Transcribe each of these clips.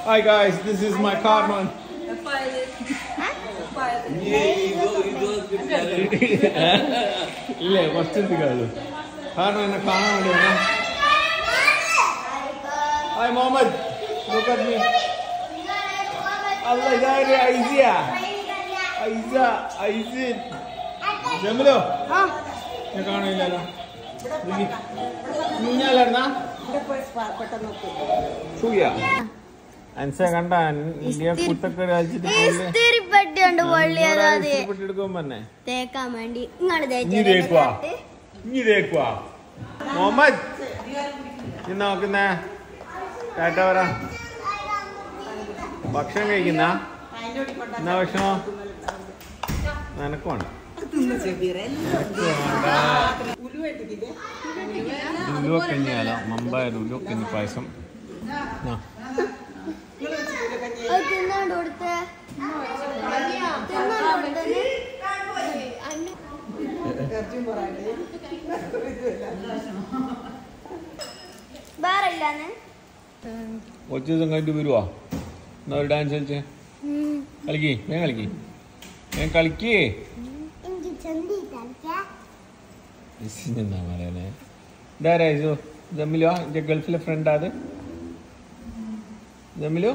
Hi guys, this is my Carmen. ഇല്ലേ കുറച്ച് കാര്യം കാരണം എന്നെ കാണാൻ വേണ്ടി വന്ന hi Muhammad look at me അല്ല ഇതാര് ഐസിയ ഐസ ഐസിൻ ജമലോ ഞാൻ കാണില്ലല്ലോ കുഞ്ഞാലായിരുന്നാ സൂയ അൻസ കണ്ട ഇന്ത്യ കുത്തക്കേട് കളിച്ചിട്ട് പോലെ ഇസ്തിരിപ്പെട്ടിയുണ്ട് പൊള്ളിയത് അത് എടുക്കാൻ പറഞ്ഞേ തേക്കാൻ വേണ്ടി നിങ്ങൾ ഇനി തേക്കുവാ ഇനി തേക്കുവാ മുഹമ്മദ് ഇന്ന് നോക്കുന്നേ ടാറ്റ പറ ഭക്ഷണം കഴിക്കുന്ന എന്നാ ഭക്ഷണം നിനക്ക് വേണ്ട ഉലുവക്കഞ്ഞിയല്ല മമ്പായ ഉലുവക്കഞ്ഞി പായസം ആ. തിന്നാണ്ട് കൊടുത്തേ തിന്നാണ്ട് കൊടുത്തേ വേറെ ഇല്ലാന്ന് കുറച്ച് ദിവസം കഴിഞ്ഞിട്ട് വരുവാ എന്നാ ഒരു ഡാൻസ് കളിച്ചേ കളിക്കേ വേഗം കളിക്കേ വേഗം കളിക്കേ എനിക്ക് ചന്തി കളിക്കാം എന്താ പറയണേ ഇതാരാ ഇത് ജമിലോ എന്റെ ഗൾഫിലെ ഫ്രണ്ടാ അത് ജമിലു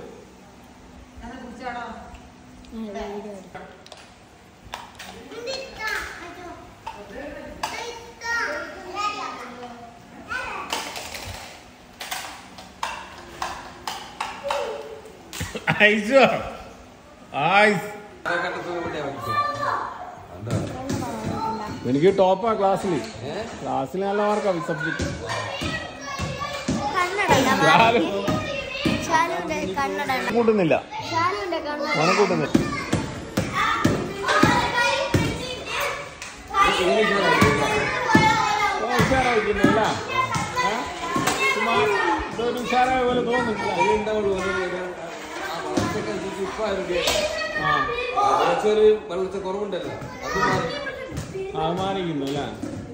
ഐസോ ഐസ് എനിക്ക് ടോപ്പാ ക്ലാസ്സിൽ ക്ലാസ്സിൽ നല്ല മാർക്കാ സബ്ജക്ട് കണ്ണട ഷാലുവിന്റെ കണ്ണട കൂട്ടുന്നില്ല ഷാലുവിന്റെ കണ്ണട മനം കൂട്ടുന്നില്ല ഓ, ഉഷാറായിരിക്കുന്നില്ല ഏ? ചുമ്മാ ഇതൊരു ഉഷാറായ പോലെ തോന്നുന്നില്ല ആ വെള്ളത്തെ കുറവുണ്ടല്ലോ അത് മാറി ആ മാറിക്കുന്നു അല്ലേ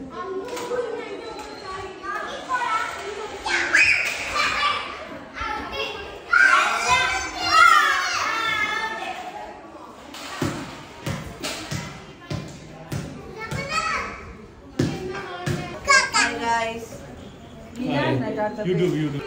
യൂട്യൂബ് യൂട്യൂബ്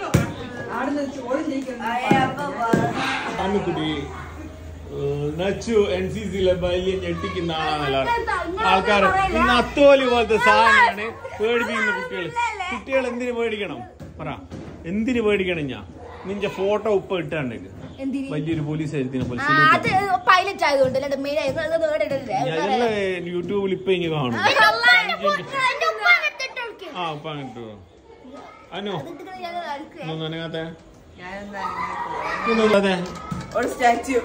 ആമിക്കുട്ടി നച്ചു എൻ സി സിയിലെ വലിയ ഞെട്ടിക്കുന്ന ആളാണല്ലോ ആൾക്കാർ ഇന്ന് അത്തോലി പോലത്തെ സാധനമാണ് പേടിപ്പിക്കുന്ന കുട്ടികൾ കുട്ടികൾ എന്തിനു പേടിക്കണം പറ എന്തിനു പേടിക്കണം ഞാൻ നിന്റെ ഫോട്ടോ ഉപ്പ ഇട്ടാണ്ടേക്ക് എന്തിന്? വലിയൊരു പോലീസ് എഴുതിനെ പോലെ ആ, അത് പൈലറ്റ് ആയതുകൊണ്ട് അല്ലാണ്ട് മെയിൻ ഞങ്ങള് യൂട്യൂബിൽ ഇപ്പൊ ഇങ്ങനെ കാണും ആ ഉപ്പ അങ്ങോട്ട് അനു ഒന്നും അനങ്ങാത്തെ ഒന്നുമില്ലാതെ ഒരു സ്റ്റാച്യു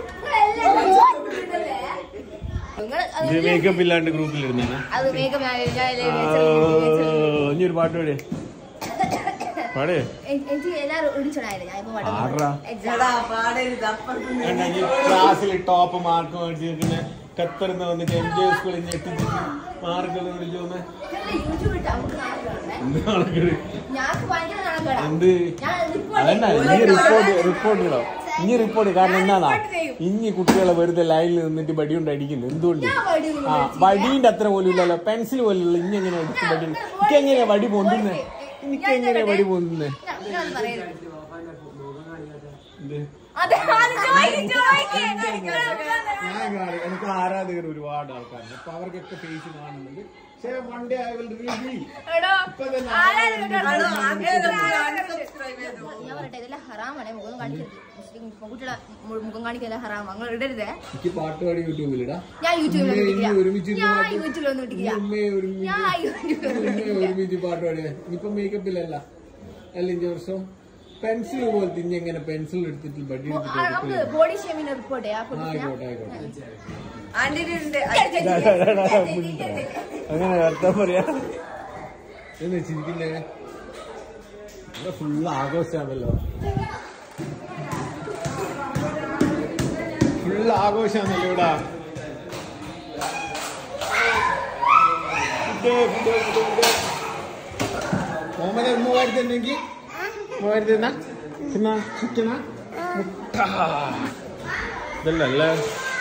ഇത് മേക്കപ്പ് ഇല്ലാണ്ട് ഗ്രൂപ്പിൽ ഇരുന്നാ അത് വേഗം ഞാൻ- ഞാൻ- ഇനി ഒരു പാട്ട് പാടിയേ പാടേ എ- എനിക്ക് എല്ലാവരും ഇടിച്ചോണായിരുന്നു ഞാൻ ഇപ്പൊ ആട്രാ. എടാ പാടരുത് അപ്പുറത്ത് ക്ലാസ്സിൽ ടോപ്പ് മാർക്ക് മേടിച്ചിരിക്കുന്ന ഖത്തറിന്ന് വന്നിട്ട് എം ജെ സ്കൂളിൽ ഞെട്ടിച്ച് മാർക്ക് വിളിച്ചു വന്ന് യൂട്യൂബ് ഇട്ട് നമുക്ക് നാളെ കാണണേ. എന്ത് നാണക്കേട് ഞങ്ങൾക്ക് ഭയങ്കര നാണക്കേടാ. എന്ത് ഞാൻ report അതന്നെ ചെയ്യും. ഇനി റിപ്പോർട്ട് റിപ്പോർട്ട് ഇടാം ഇനി റിപ്പോർട്ട് കാരണം എന്നാണാ ഇനി കുട്ടികളെ വെറുതെ ലൈനിൽ നിന്നിട്ട് വടി കൊണ്ട് അടിക്കുന്നു എന്തുകൊണ്ട് ഞാൻ വടിയൊന്നും ആ വടീന്റെ അത്ര പോലും ഇല്ലല്ലോ പെൻസിൽ പോലും ഇല്ല ഇനി എങ്ങനെ അടിച്ച് വടി എനിക്ക് എങ്ങനെയാ വടി പൊന്തുന്നേ എനിക്ക് എങ്ങനെയാ വടി പൊന്തുന്നേ ഞാൻ- ഞാനൊന്ന് പറയരുത്. എന്ത്? അതെ, അത് ചോദിക്ക്, ചോദിക്ക്. ഞാൻ കാണും. എനിക്ക് ആരാധകർ ഒരുപാട് ആൾക്കാരുണ്ട് അപ്പൊ അവർക്കൊക്കെ ഫേസ് കാണുന്നുണ്ട് പക്ഷേ one day I will reveal എടോ, ഇപ്പൊ തന്നെ ആരാധകരുടെ ഹലോ അടുത്ത് അങ്ങനെ അൺസബ്സ്ക്രൈബ് ചെയ്തു ഞാൻ പറയട്ടെ ഇതെല്ലാം ഹറാമാണ് മുഖം കാണിക്കരുത് മുസ്ലിം പെൺകുട്ടികളെ മു- മുഖം കാണിക്കല ഹറാം നിങ്ങൾ ഇടരുതേ എനിക്ക് പാട്ട് പാടി യൂട്യൂബിലിടാ ഞാൻ യൂട്യൂബിൽ ഇന്ന് ഇട്ടില്ല. ഇന്ന് ഒരുമിച്ച് ഇരുന്ന് ഞാൻ പാട്ട് യൂട്യൂബിലൊന്നും ഇട്ടില്ല ഉമ്മയെ ഒരുമിച്ച് ഞാൻ യൂട്യൂബിൽ ഉമ്മയെ ഒരുമിച്ച് പാട്ട് പാടിയ ഇനിയിപ്പൊ മേക്കപ്പിലല്ല അല്ല ഇഞ്ച വർഷം പെൻസിൽ പോലത്തെ ഇനി എങ്ങനെ പെൻസിൽ എടുത്തിട്ട് ബഡി ആ, നമുക്ക് എടുത്തിട്ട് ബോഡി ഷേമിന് റിപ്പോർട്ട് ചെയ്യാം ആ, ആയിക്കോട്ടെ ആയിക്കോട്ടെ ആന്റിനുണ്ട് അങ്ങനെ അർത്ഥം പറയാ എന്ന് ചിരിക്കുന്നേ ഇവിടെ ഫുള്ള് ആഘോഷാണല്ലോ ഫുള്ള് ആഘോഷാണല്ലോ ഇവിടെ food food food food Muhammad മൂവായിരത്തി ഉണ്ടെങ്കിൽ മൂവായിരത്തി എന്നാ ചിക്കന ചിക്കന മുട്ട ഇതല്ലേ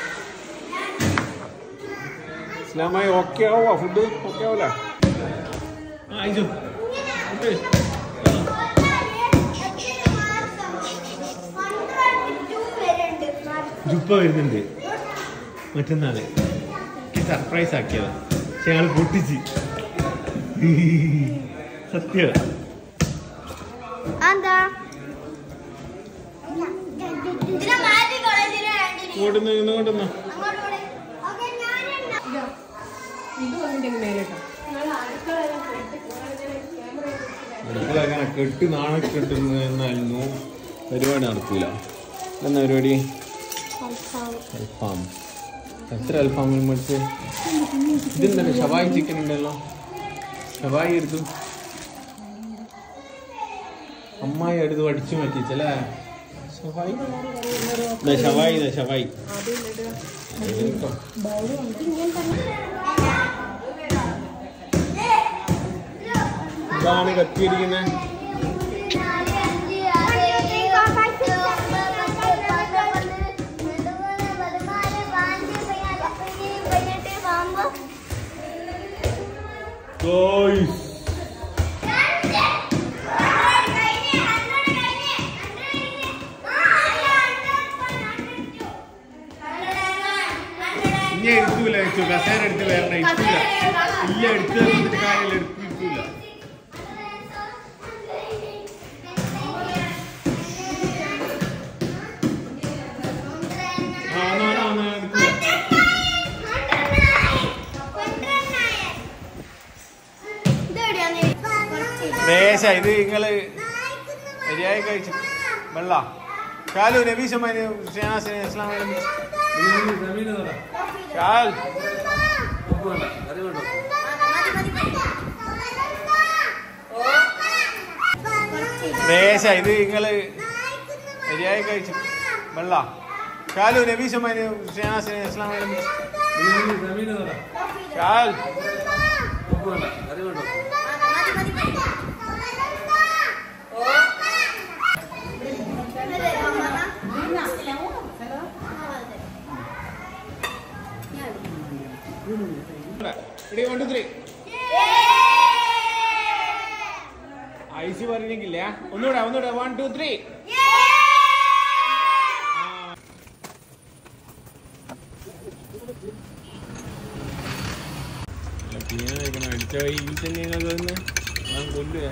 ഇസ്ലാമായി ഓക്കെ ആവുക ഫുഡ് ഓക്കെ ആവൂല ആ അയച്ചു ഓക്കെ ജുപ്പ വരുന്നുണ്ട് മറ്റന്നാള് സർപ്രൈസ് ആക്കിയതാ പക്ഷെ ഞങ്ങൾ പൊട്ടിച്ച് സത്യം എന്താ ഇതിനെ മാറ്റി കോളേജിനെ ഇങ്ങോട്ടൊന്ന് ഇങ്ങോട്ടൊന്ന് അങ്ങോട്ട് പോടെ. ഓക്കേ, ഞാനെണ്ണ. അടുക്കള അങ്ങനെ കെട്ടി നാണക്കെട്ടുന്നായിരുന്നു പരിപാടി നടക്കൂല എന്നാ പരിപാടി അൽഫാം എത്ര അൽഫാമിൽ മേടിച്ച് ഇതെന്താണ് ഷവായി ചിക്കൻ ഉണ്ടല്ലോ ഷവായി എടുത്തു അമ്മായി എടുത്ത് പഠിച്ചു പറ്റിച്ചല്ലേ ഷവായി ദേ ഷവായി ദേ ഷവായി എടുത്തോ. ഇതാണ് കത്തിയിരിക്കുന്നത് ഗോയ്സ് ഇനി എടുക്കൂല വെച്ചു കസേര എടുത്ത് വേറെ ഇട്ടില്ല ഇല്ല എടുത്ത് തന്നിട്ട് കാര്യമില്ല എടുക്കില്ല ആ എന്നാ എന്നാ എന്നാ എടുക്കൂല ദേശ ഇത് നിങ്ങള് ശരിയായി കഴിച്ചു വെള്ള കാലു നബീശമാന് ഷെനാസിന് ഇസ്ലാമിലും ഷാൽ ദേശ ഇത് നിങ്ങള് ശരിയായി കഴിച്ചു വെള്ള കാലു നബീശമാന് ഷെനാസിന് ഇസ്ലാമിലും ഷാൽ Ready, one, two, three. ഐസി പറഞ്ഞെങ്കിലേ ഒന്നുകൂടെ ഒന്നുകൂടെ വൺ ടു ത്രീ അടിച്ച കയ്യിൽ തന്നെ ഞങ്ങൾക്ക് വന്ന് ഞാൻ കൊല്ലുവേ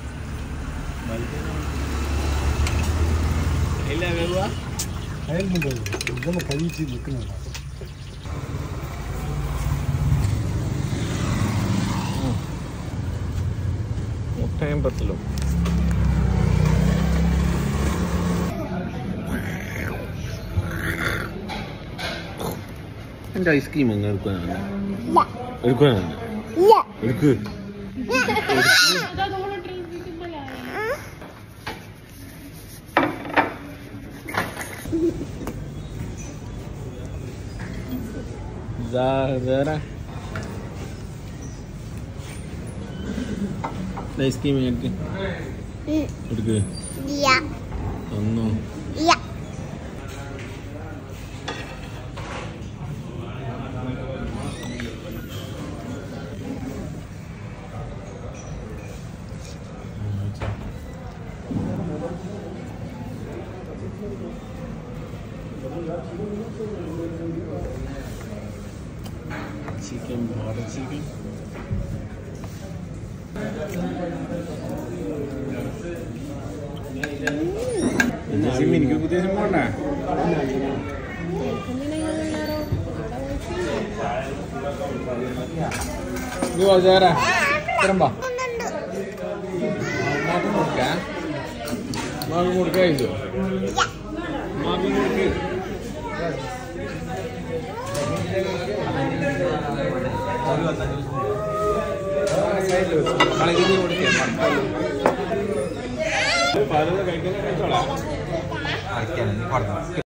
ഇല്ല വേഗുവാ മുട്ടയും പത്തലും എന്റെ ഐസ്ക്രീം അങ്ങ് എടുക്കാനാണ് എടുക്കാനാണ് എടുക്ക് വേറെ ഐസ്ക്രീം എടുക്ക് എടുക്ക് ഒന്നോ ചിക്കൻ ബോർഡർ ചിക്കൻ സിം എനിക്ക് പുതിയ സിം വേണ്ട നീ ചേരാ തരമ്പാ മാക്കും കൊടുക്കാ മാക്കും കൊടുക്കായില്ലോ മാക്കും കൊടുക്ക് പലത് കഴിക്കുന്ന കഴിച്ചോളാം